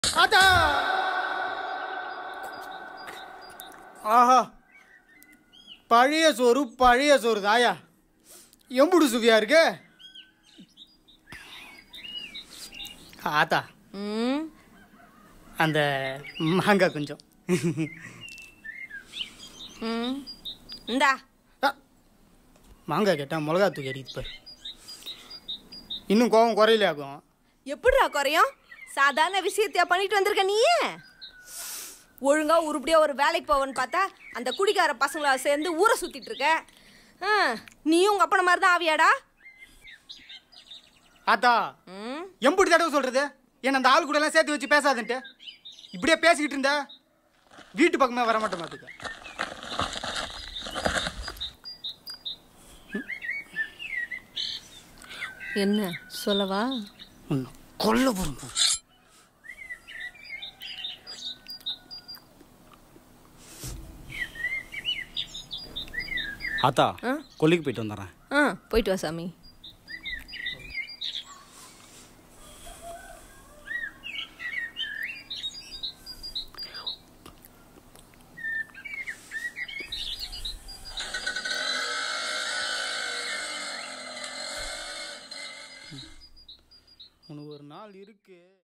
ஆத்தா ஆஹா பழைய சோறு பழைய சோறு தாயா எம்புடு சுவியா இருக்கு ஆத்தா ம் அந்த மாங்காய் கொஞ்சம் ம் இந்தா ஆ, மாங்காய் கேட்டால் மிளகா தூக்கி அடிக்குது பாரு இன்னும் கோவம் குறையிலையாக்கும் எப்படிடா குறையும் சாதாரண விஷயத்தையா பண்ணிட்டு வந்திருக்க நீயே ஒழுங்கா உருப்படியா ஒரு வேலைக்கு போவன்னு பார்த்தா அந்த குடிக்கார பசங்கள சேர்ந்து ஊரை சுத்திட்டு இருக்க ஆ, நீயும் உங்க அப்பன மாதிரி தான் ஆவியாடா ஆத்தா ம் எம்புடி தடவை சொல்றது என்ன அந்த ஆள் கூட எல்லாம் சேர்த்து வச்சு பேசாதுன்ட்டு இப்படியே பேசிக்கிட்டு இருந்தா வீட்டு பக்கமே வர மாட்டேன் பார்த்துக்க என்ன சொல்லவா உன்னை கொல்ல போறோம் போ. ஆத்தா ஆ? கொல்லிக்கு போயிட்டு வந்துடுறேன் ஆ போயிட்டு வா சாமி உனக்கு ஒரு நாள் இருக்கு